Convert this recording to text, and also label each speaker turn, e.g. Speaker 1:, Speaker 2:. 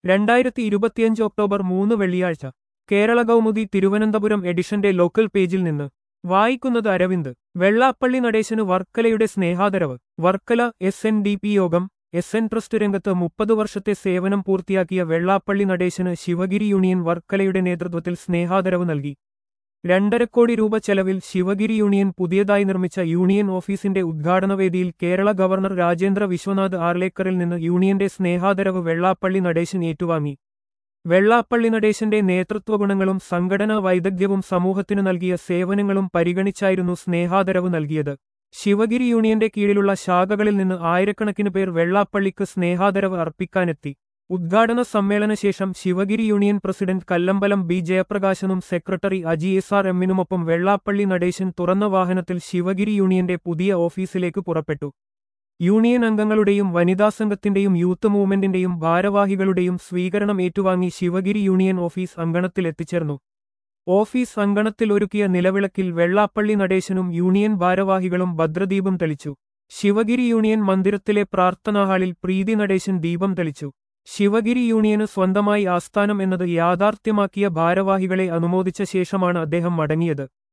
Speaker 1: രണ്ടായിരത്തി ഇരുപത്തിയഞ്ച് ഒക്ടോബർ മൂന്ന് വെള്ളിയാഴ്ച കേരള കൗമുദി തിരുവനന്തപുരം എഡിഷന്റെ ലോക്കൽ പേജിൽ നിന്ന് വായിക്കുന്നത് അരവിന്ദ് വെള്ളാപ്പള്ളി നടേശന് വർക്കലയുടെ സ്നേഹാദരവ് Varkala S N D P Yogam S N trust രംഗത്ത് മുപ്പത് വർഷത്തെ സേവനം പൂർത്തിയാക്കിയ വെള്ളാപ്പള്ളി നടേശന് ശിവഗിരി യൂണിയൻ വർക്കലയുടെ നേതൃത്വത്തിൽ സ്നേഹാദരവ് നൽകി രണ്ടര കോടി രൂപ ചെലവിൽ ശിവഗിരി യൂണിയൻ പുതിയതായി നിർമ്മിച്ച യൂണിയൻ ഓഫീസിന്റെ ഉദ്ഘാടനവേദിയിൽ കേരള ഗവർണർ രാജേന്ദ്ര വിശ്വനാഥ് ആർലേക്കറിൽ നിന്ന് യൂണിയന്റെ സ്നേഹാദരവ് വെള്ളാപ്പള്ളി നടേശൻ ഏറ്റുവാങ്ങി വെള്ളാപ്പള്ളി നടേശന്റെ നേതൃത്വഗുണങ്ങളും സംഘടനാ വൈദഗ്ധ്യവും സമൂഹത്തിനു നൽകിയ സേവനങ്ങളും പരിഗണിച്ചായിരുന്നു സ്നേഹാദരവ് നൽകിയത് ശിവഗിരി യൂണിയന്റെ കീഴിലുള്ള ശാഖകളിൽ നിന്ന് ആയിരക്കണക്കിന് പേർ വെള്ളാപ്പള്ളിക്ക് സ്നേഹാദരവ് അർപ്പിക്കാനെത്തി ഉദ്ഘാടന സമ്മേളനശേഷം Sivagiri union president Kallambalam B ജയപ്രകാശനും സെക്രട്ടറി അജി എസ് ആർ എമ്മിനുമൊപ്പം വെള്ളാപ്പള്ളി നടേശൻ തുറന്ന വാഹനത്തിൽ ശിവഗിരി യൂണിയന്റെ പുതിയ ഓഫീസിലേക്ക് പുറപ്പെട്ടു യൂണിയൻ അംഗങ്ങളുടെയും വനിതാ സംഘത്തിന്റെയും യൂത്ത് മൂവ്മെന്റിന്റെയും ഭാരവാഹികളുടെയും സ്വീകരണം ഏറ്റുവാങ്ങി ശിവഗിരി യൂണിയൻ ഓഫീസ് അങ്കണത്തിൽ എത്തിച്ചേർന്നു ഓഫീസ് അങ്കണത്തിൽ ഒരുക്കിയ നിലവിളക്കിൽ വെള്ളാപ്പള്ളി നടേശനും യൂണിയൻ ഭാരവാഹികളും ഭദ്രദീപം തെളിച്ചു ശിവഗിരി യൂണിയൻ മന്ദിരത്തിലെ പ്രാർത്ഥനാഹാളിൽ പ്രീതി നടേശൻ ദീപം തെളിച്ചു ശിവഗിരി യൂണിയന് സ്വന്തമായി ആസ്ഥാനം എന്നത് യാഥാർത്ഥ്യമാക്കിയ ഭാരവാഹികളെ അനുമോദിച്ച ശേഷമാണ് അദ്ദേഹം മടങ്ങിയത്